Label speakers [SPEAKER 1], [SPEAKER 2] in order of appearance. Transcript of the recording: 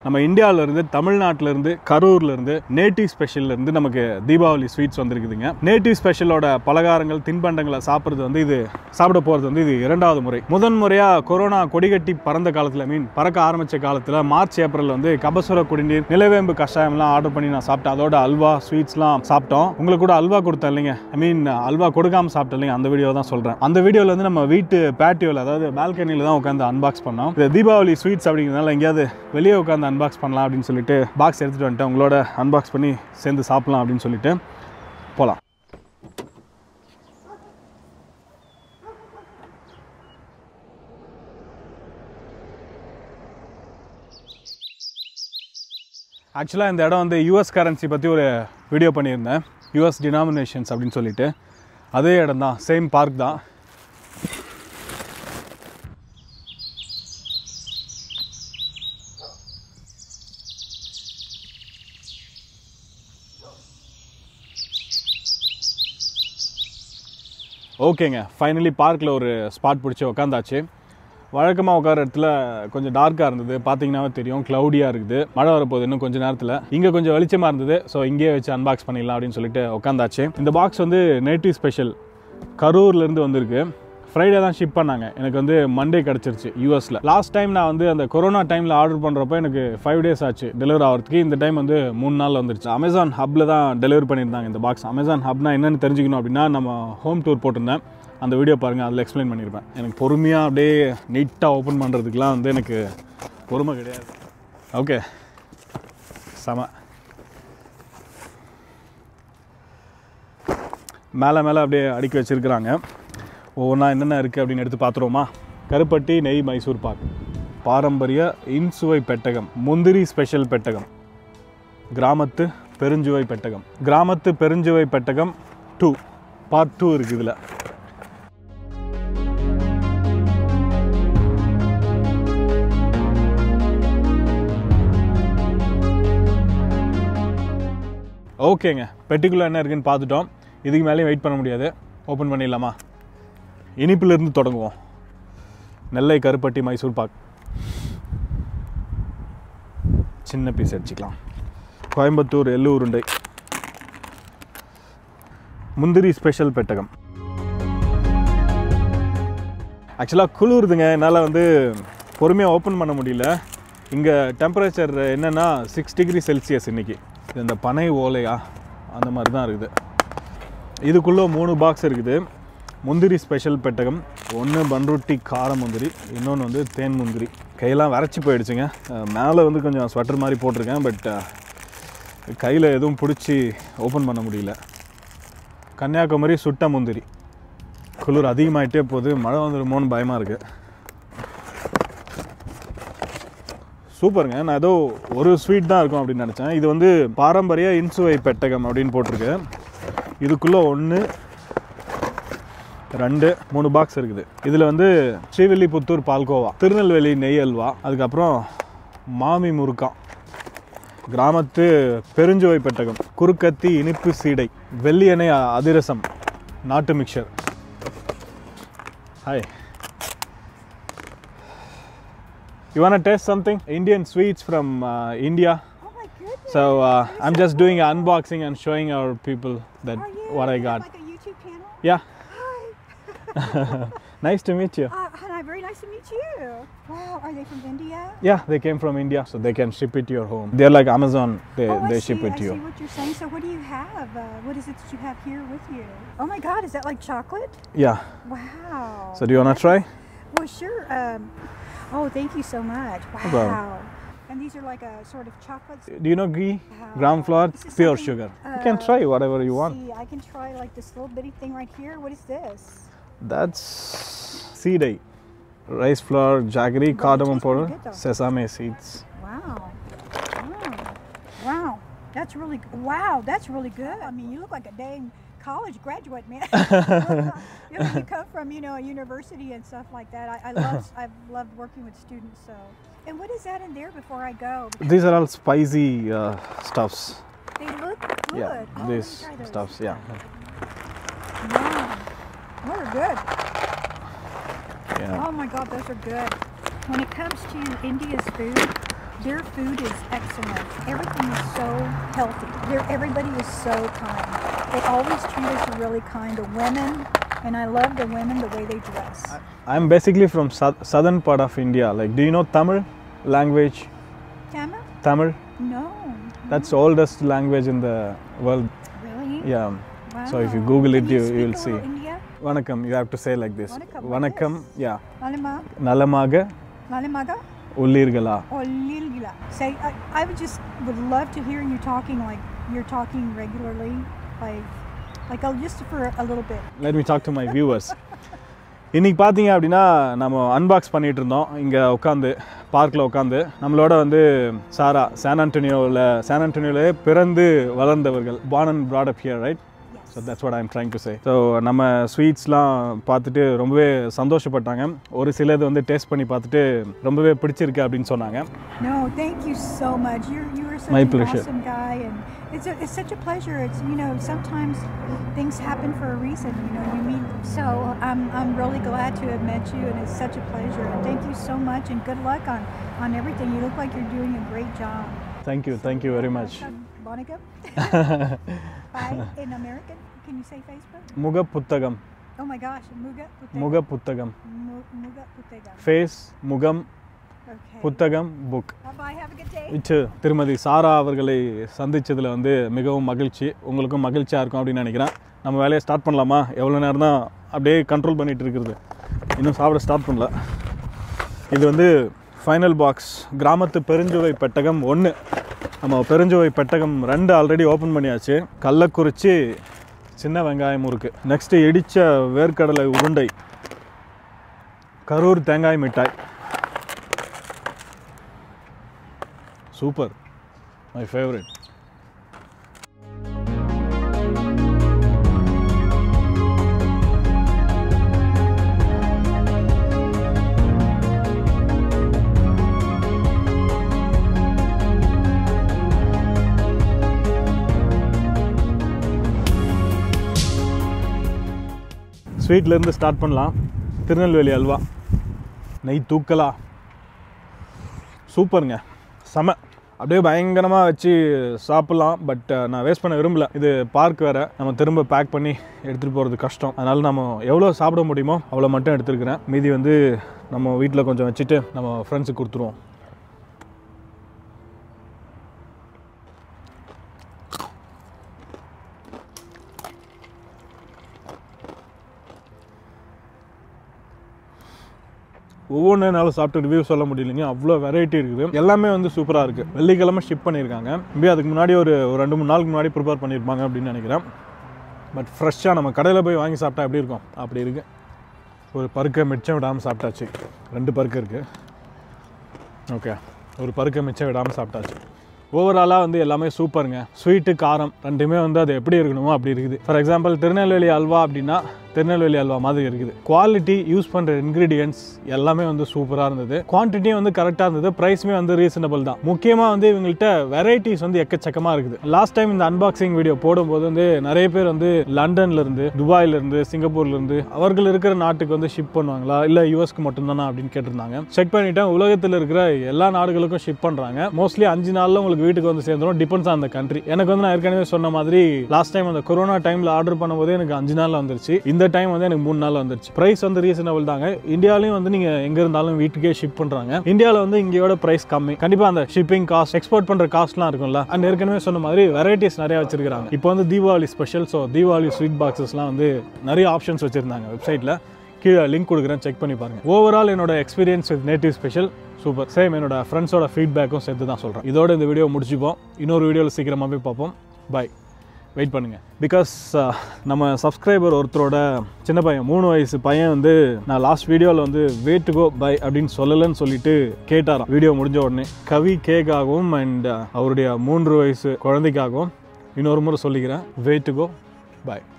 [SPEAKER 1] நம்ம இந்தியாவில இருந்து தமிழ்நாட்டில இருந்து கரூர்ல இருந்து நேட்டிவ் ஸ்பெஷல்ல இருந்து நமக்கு தீபாவளி ஸ்வீட்ஸ் வந்திருக்குதுங்க நேட்டிவ் ஸ்பெஷலோட பலகாரங்கள் தின்பண்டங்களை சாப்பிட்றது வந்து இது சாப்பிட போகிறது வந்து இது இரண்டாவது முறை முதன் முறையாக கொரோனா கொடிகட்டி பறந்த காலத்தில் மீன் பறக்க ஆரம்பித்த காலத்தில் மார்ச் ஏப்ரல் வந்து கபசுர குடிநீர் நிலவேம்பு கஷாயம்லாம் ஆர்டர் பண்ணி நான் சாப்பிட்டேன் அதோட அல்வா ஸ்வீட்ஸ்லாம் சாப்பிட்டோம் உங்களுக்கு கூட அல்வா கொடுத்தேன் இல்லைங்க ஐ மீன் அல்வா கொடுக்காம சாப்பிட்டேன் இல்லைங்க அந்த வீடியோ தான் சொல்கிறேன் அந்த வீடியோவில் வந்து நம்ம வீட்டு பேட்டியோவில் அதாவது பால்கனியில் தான் உட்காந்து அன்பாக்ஸ் பண்ணோம் இது தீபாவளி ஸ்வீட்ஸ் அப்படிங்கிறதுனால எங்கேயாவது வெளியே உட்காந்து அன்பாக்ஸ் பண்ணலாம் அப்படின்னு சொல்லிட்டு பாக்ஸ் எடுத்துகிட்டு வந்துட்டேன் உங்களோட அன்பாக்ஸ் பண்ணி சேர்ந்து சாப்பிடலாம் அப்படின்னு சொல்லிட்டு போகலாம் ஆக்சுவலாக இந்த இடம் வந்து யூஎஸ் கரன்சி பற்றி ஒரு வீடியோ பண்ணியிருந்தேன் யூஎஸ் டினாமினேஷன்ஸ் அப்படின்னு சொல்லிட்டு அதே இடம் தான் சேம் பார்க் தான் ஓகேங்க ஃபைனலி பார்க்கில் ஒரு ஸ்பாட் பிடிச்சி உக்காந்தாச்சு வழக்கமாக உட்கார இடத்துல கொஞ்சம் டார்க்காக இருந்தது பார்த்தீங்கன்னாவே தெரியும் க்ளவுடியாக இருக்குது மழை வரப்போகுது இன்னும் கொஞ்சம் நேரத்தில் இங்கே கொஞ்சம் வெளிச்சமாக இருந்தது ஸோ இங்கேயே வச்சு அன்பாக்ஸ் பண்ணிடலாம் அப்படின்னு சொல்லிட்டு உட்காந்தாச்சு இந்த பாக்ஸ் வந்து நேட்டிவ் ஸ்பெஷல் கரூர்லேருந்து வந்திருக்கு ஃப்ரைடே தான் ஷிப் பண்ணாங்க எனக்கு வந்து மண்டே கிடச்சிருச்சு யூஎஸில் லாஸ்ட் டைம் நான் வந்து அந்த கொரோனா டைமில் ஆர்டர் பண்ணுறப்போ எனக்கு ஃபைவ் டேஸ் ஆச்சு டெலிவரி ஆகிறதுக்கு இந்த டைம் வந்து மூணு நாள் வந்துருச்சு அமேசான் ஹப்பில் தான் டெலிவரி பண்ணியிருந்தாங்க இந்த பாக்ஸ் அமேசான் ஹப்னா என்னென்னு தெரிஞ்சுக்கணும் அப்படின்னா நம்ம ஹோம் டூர் போட்டிருந்தேன் அந்த வீடியோ பாருங்கள் அதில் எக்ஸ்பிளைன் பண்ணியிருப்பேன் எனக்கு பொறுமையாக அப்படியே நீட்டாக ஓப்பன் பண்ணுறதுக்குலாம் வந்து எனக்கு பொறுமை கிடையாது ஓகே செம மேலே மேலே அப்படியே அடுக்கி வச்சுருக்குறாங்க ஒவ்வொன்றா என்னென்ன இருக்குது அப்படின்னு எடுத்து பார்த்துருவோமா கருப்பட்டி நெய் மைசூர் பாக் பாரம்பரிய இன்சுவை பெட்டகம் முந்திரி ஸ்பெஷல் பெட்டகம் கிராமத்து பெருஞ்சுவை பெட்டகம் கிராமத்து பெருஞ்சுவை பெட்டகம் டூ பார்ட் டூ இருக்குது இதில் ஓகேங்க பெட்டிக்குள்ளே என்ன இருக்குன்னு பார்த்துட்டோம் இதுக்கு மேலேயும் வெயிட் பண்ண முடியாது ஓப்பன் பண்ணிடலாமா இனிப்பிலிருந்து தொடங்குவோம் நெல்லை கருப்பட்டி மைசூர் பாக் சின்ன பீஸ் அடிச்சுக்கலாம் கோயம்புத்தூர் எள்ளு உருண்டை முந்திரி ஸ்பெஷல் பெட்டகம் ஆக்சுவலாக குளிருதுங்க என்னால் வந்து பொறுமையாக ஓப்பன் பண்ண முடியல இங்கே டெம்பரேச்சர் என்னென்னா சிக்ஸ் டிகிரி செல்சியஸ் இன்றைக்கி இது இந்த பனை ஓலையா அந்த மாதிரி தான் இருக்குது இதுக்குள்ளே மூணு பாக்ஸ் இருக்குது முந்திரி ஸ்பெஷல் பெட்டகம் ஒன்று பன்ருட்டி கார முந்திரி இன்னொன்று வந்து தேன் முந்திரி கையெல்லாம் வறட்சி போயிடுச்சுங்க அஹ் மேலே வந்து கொஞ்சம் ஸ்வெட்டர் மாதிரி போட்டிருக்கேன் பட் கையில் எதுவும் பிடிச்சி ஓப்பன் பண்ண முடியல கன்னியாகுமரி சுட்ட முந்திரி குளிர் அதிகமாயிட்டே போகுது மழை வந்துடுமோன்னு பயமாக இருக்குது சூப்பருங்க நான் ஏதோ ஒரு ஸ்வீட் தான் இருக்கும் அப்படின்னு நினச்சேன் இது வந்து பாரம்பரிய இன்சுவை பெட்டகம் அப்படின்னு போட்டிருக்கு இதுக்குள்ளே ஒன்று ரெண்டு மூணு பாக்ஸ் இருக்குது இதில் வந்து ஸ்ரீவில்லிபுத்தூர் பால்கோவா திருநெல்வேலி நெய் அல்வா அதுக்கப்புறம் மாமி முறுக்கா கிராமத்து பெருஞ்சுவை பெட்டகம் குறுக்கத்தி இனிப்பு சீடை வெள்ளி எண்ணெய் அதிரசம் நாட்டு mixture hi You want to taste something? Indian sweets from uh, India.
[SPEAKER 2] Oh my goodness.
[SPEAKER 1] So uh, I'm just doing an unboxing and showing our people that
[SPEAKER 2] Are you
[SPEAKER 1] what I
[SPEAKER 2] you
[SPEAKER 1] got.
[SPEAKER 2] have like a YouTube channel?
[SPEAKER 1] Yeah,
[SPEAKER 2] Hi.
[SPEAKER 1] nice to meet you.
[SPEAKER 2] Uh, hi, very nice to meet you. Wow, are they from India?
[SPEAKER 1] Yeah, they came from India, so they can ship it to your home. They're like Amazon. They
[SPEAKER 2] oh,
[SPEAKER 1] they
[SPEAKER 2] I
[SPEAKER 1] ship
[SPEAKER 2] see,
[SPEAKER 1] it
[SPEAKER 2] I
[SPEAKER 1] to you.
[SPEAKER 2] see what you're saying. So, what do you have? Uh, what is it that you have here with you? Oh my God, is that like chocolate?
[SPEAKER 1] Yeah.
[SPEAKER 2] Wow.
[SPEAKER 1] So do you wanna try?
[SPEAKER 2] Well, sure. Um, oh, thank you so much. Wow.
[SPEAKER 1] problem.
[SPEAKER 2] And these are like a sort of chocolates.
[SPEAKER 1] Do you know ghee?
[SPEAKER 2] Wow.
[SPEAKER 1] Gram flour,
[SPEAKER 2] This is
[SPEAKER 1] pure
[SPEAKER 2] something,
[SPEAKER 1] sugar. you
[SPEAKER 2] uh,
[SPEAKER 1] can try whatever you want.
[SPEAKER 2] See, I can try like this little bitty thing right here. What is this?
[SPEAKER 1] That's seed rice flour, jaggery,
[SPEAKER 2] Well, it
[SPEAKER 1] cardamom
[SPEAKER 2] tastes pretty
[SPEAKER 1] powder,
[SPEAKER 2] good though.
[SPEAKER 1] sesame seeds.
[SPEAKER 2] Wow. Wow. Wow. That's really g- wow. That's really good. I mean, you look like a dang college graduate, man. you, know, you come from you know a university and stuff like that. I, I love I've loved working with students. So, and what is that in there before I go?
[SPEAKER 1] These are all spicy uh, stuffs.
[SPEAKER 2] They look good.
[SPEAKER 1] Yeah,
[SPEAKER 2] Oh, let me
[SPEAKER 1] these
[SPEAKER 2] try those.
[SPEAKER 1] stuffs. Yeah.
[SPEAKER 2] Wow. Those are good.
[SPEAKER 1] Yeah.
[SPEAKER 2] Oh my God, those are good. When it comes to India's food, their food is excellent. Everything is so healthy. They're, everybody is so kind. They always treat us really kind. The women, and I love the women the way they dress.
[SPEAKER 1] I'm basically from sou- southern part of India. Like, do you know Tamil language?
[SPEAKER 2] Tama?
[SPEAKER 1] Tamil?
[SPEAKER 2] No.
[SPEAKER 1] That's oldest language in the world.
[SPEAKER 2] Really?
[SPEAKER 1] Yeah.
[SPEAKER 2] Wow.
[SPEAKER 1] So if you Google it,
[SPEAKER 2] Can
[SPEAKER 1] you,
[SPEAKER 2] speak
[SPEAKER 1] you will
[SPEAKER 2] a
[SPEAKER 1] see.
[SPEAKER 2] little India?
[SPEAKER 1] Vanakkam. You have to say like this.
[SPEAKER 2] Vanakkam, like
[SPEAKER 1] Vanakkam. Yeah.
[SPEAKER 2] Malama,
[SPEAKER 1] நலமாக
[SPEAKER 2] Malamaga,
[SPEAKER 1] உள்ளீர்களா
[SPEAKER 2] or Lilgila. Say, I, I would just would love to hear you talking like you're talking regularly, like, like oh, just for a little bit.
[SPEAKER 1] let me talk to my viewers இன்னைக்கு பார்த்தீங்க அப்படின்னா நம்ம unbox பண்ணிட்டு இருந்தோம் இங்கே உட்காந்து பார்க்கில் உட்காந்து நம்மளோட வந்து சாரா சான் ஆண்டனியோவில் சான் ஆண்டனியோவிலே பிறந்து வளர்ந்தவர்கள் born and brought up here right
[SPEAKER 2] Yes.
[SPEAKER 1] So that's what I'm trying to say so நம்ம ஸ்வீட்ஸ்லாம் பார்த்துட்டு ரொம்பவே சந்தோஷப்பட்டாங்க ஒரு சிலது வந்து டேஸ்ட் பண்ணி பார்த்துட்டு ரொம்பவே பிடிச்சிருக்கு அப்படின்னு சொன்னாங்க
[SPEAKER 2] No, thank you so much. You're you are such
[SPEAKER 1] My
[SPEAKER 2] an
[SPEAKER 1] pleasure.
[SPEAKER 2] awesome guy, and it's a, it's such a pleasure. It's you know sometimes things happen for a reason. You know you meet. So I'm I'm really glad to have met you, and it's such a pleasure. And thank you so much, and good luck on on everything. You look like you're doing a great job.
[SPEAKER 1] Thank you thank you very much
[SPEAKER 2] Monica. Bye in American. Can you say Facebook?
[SPEAKER 1] முக புத்தகம்
[SPEAKER 2] Oh my gosh, Muga Putega.
[SPEAKER 1] முக புத்தகம்
[SPEAKER 2] Mu- Muga Putega.
[SPEAKER 1] Face முகம்
[SPEAKER 2] Okay.
[SPEAKER 1] புத்தகம் book
[SPEAKER 2] Bye bye. Have a good day.
[SPEAKER 1] இச்சு திருமதி சாரா அவர்களை சந்திச்சதில் வந்து மிகவும் மகிழ்ச்சி உங்களுக்கும் மகிழ்ச்சியாக இருக்கும் அப்படின்னு நினைக்கிறேன் நம்ம வேலையை ஸ்டார்ட் பண்ணலாமா எவ்வளோ நேரம் தான் அப்படியே கண்ட்ரோல் பண்ணிட்டு இருக்கிறது இன்னும் சாப்பிட ஸ்டார்ட் பண்ணல இது வந்து ஃபைனல் பாக்ஸ் கிராமத்து பெருஞ்சுவை பெட்டகம் ஒன்று நம்ம பெருஞ்சுவை பெட்டகம் ரெண்டு ஆல்ரெடி ஓப்பன் பண்ணியாச்சு கள்ளக்குறிச்சி சின்ன வெங்காயம் முறுக்கு நெக்ஸ்ட்டு இடித்த வேர்க்கடலை உருண்டை கரூர் தேங்காய் மிட்டாய் சூப்பர் மை ஃபேவரட் ஸ்வீட்லேருந்து ஸ்டார்ட் பண்ணலாம் திருநெல்வேலி அல்வா நெய் தூக்கலா சூப்பருங்க செம அப்படியே பயங்கரமாக வச்சு சாப்பிட்லாம் பட் நான் வேஸ்ட் பண்ண விரும்பல இது பார்க் வேறு நம்ம திரும்ப பேக் பண்ணி எடுத்துகிட்டு போகிறது கஷ்டம் அதனால் நம்ம எவ்வளோ சாப்பிட முடியுமோ அவ்வளோ மட்டும் எடுத்துருக்கிறேன் மீதி வந்து நம்ம வீட்டில் கொஞ்சம் வச்சுட்டு நம்ம ஃப்ரெண்ட்ஸுக்கு கொடுத்துருவோம் ஒவ்வொன்று என்னால் சாப்பிட்டு ரிவ்யூ சொல்ல முடியலைங்க அவ்வளோ வெரைட்டி இருக்குது எல்லாமே வந்து சூப்பராக இருக்குது வெள்ளிக்கிழமை ஷிப் பண்ணியிருக்காங்க மேபி அதுக்கு முன்னாடி ஒரு ஒரு ரெண்டு மூணு நாளுக்கு முன்னாடி ப்ரிப்பேர் பண்ணியிருப்பாங்க அப்படின்னு நினைக்கிறேன் பட் ஃப்ரெஷ்ஷாக நம்ம கடையில் போய் வாங்கி சாப்பிட்டா எப்படி இருக்கும் அப்படி இருக்குது ஒரு பருக்கை மிச்சம் விடாமல் சாப்பிட்டாச்சு ரெண்டு பருக்கு இருக்குது ஓகே ஒரு பருக்கை மிச்சம் விடாமல் சாப்பிட்டாச்சு ஓவராலாக வந்து எல்லாமே சூப்பருங்க ஸ்வீட்டு காரம் ரெண்டுமே வந்து அது எப்படி இருக்கணுமோ அப்படி இருக்குது ஃபார் எக்ஸாம்பிள் திருநெல்வேலி அல்வா அப்படின்னா திருநெல்வேலி அல்வா மாதிரி இருக்குது குவாலிட்டி யூஸ் பண்ணுற இன்க்ரீடியன்ஸ் எல்லாமே வந்து சூப்பராக இருந்தது குவான்டிட்டியும் வந்து கரெக்டாக இருந்தது ப்ரைஸுமே வந்து ரீசனபிள் தான் முக்கியமாக வந்து இவங்கள்ட்ட வெரைட்டிஸ் வந்து எக்கச்சக்கமாக இருக்குது லாஸ்ட் டைம் இந்த அன்பாக்சிங் வீடியோ போடும்போது வந்து நிறைய பேர் வந்து லண்டன்ல இருந்து துபாயில இருந்து சிங்கப்பூர்ல இருந்து அவர்கள் இருக்கிற நாட்டுக்கு வந்து ஷிப் பண்ணுவாங்களா இல்லை யூஎஸ்க்கு மட்டும்தானா அப்படின்னு கேட்டிருந்தாங்க செக் பண்ணிட்டேன் உலகத்தில் இருக்கிற எல்லா நாடுகளுக்கும் ஷிப் பண்ணுறாங்க மோஸ்ட்லி அஞ்சு நாளில் உங்களுக்கு வீட்டுக்கு வந்து சேர்ந்துடும் டிபெண்ட்ஸ் ஆன் த கண்ட்ரி எனக்கு வந்து நான் ஏற்கனவே சொன்ன மாதிரி லாஸ்ட் டைம் அந்த கொரோனா டைமில் ஆர்டர் பண்ணும்போதே எனக்கு அஞ்சு நாளில் வந்துருச்சு இந்த டைம் வந்து எனக்கு மூணு நாள் வந்துருச்சு ப்ரைஸ் வந்து ரீசனபிள் தாங்க இந்தியாலையும் வந்து நீங்கள் எங்கே இருந்தாலும் வீட்டுக்கே ஷிப் பண்ணுறாங்க இந்தியாவில் வந்து இங்கேயோட ப்ரைஸ் கம்மி கண்டிப்பாக அந்த ஷிப்பிங் காஸ்ட் எக்ஸ்போர்ட் பண்ணுற காஸ்ட்லாம் இருக்கும்ல அண்ட் ஏற்கனவே சொன்ன மாதிரி வெரைட்டிஸ் நிறைய வச்சிருக்காங்க இப்போ வந்து Deepavali special so Deepavali sweet பாக்ஸஸ்லாம் வந்து நிறைய ஆப்ஷன்ஸ் வச்சுருந்தாங்க வெப்சைட்டில் கீழே லிங்க் கொடுக்குறேன் செக் பண்ணி பாருங்க ஓவரால் என்னோட experience with native special super same என்னோட ஃப்ரெண்ட்ஸோட ஃபீட்பேக்கும் சேர்த்து தான் சொல்கிறேன் இதோட இந்த வீடியோ முடிச்சுப்போம் இன்னொரு வீடியோவில் சீக்கிரமாகவே பார்ப்போம் பை வெயிட் பண்ணுங்கள் பிகாஸ் நம்ம சப்ஸ்கிரைபர் ஒருத்தரோட சின்ன பையன் மூணு வயசு பையன் வந்து நான் லாஸ்ட் வீடியோவில் வந்து வெயிட் டு கோ பை அப்படின்னு சொல்லலைன்னு சொல்லிட்டு கேட்டாராம் வீடியோ முடிஞ்ச உடனே கவி கேக்காகவும் அண்ட் அவருடைய மூன்று வயசு குழந்தைக்காகவும் இன்னொரு முறை சொல்லிக்கிறேன் வெயிட் டு கோ பை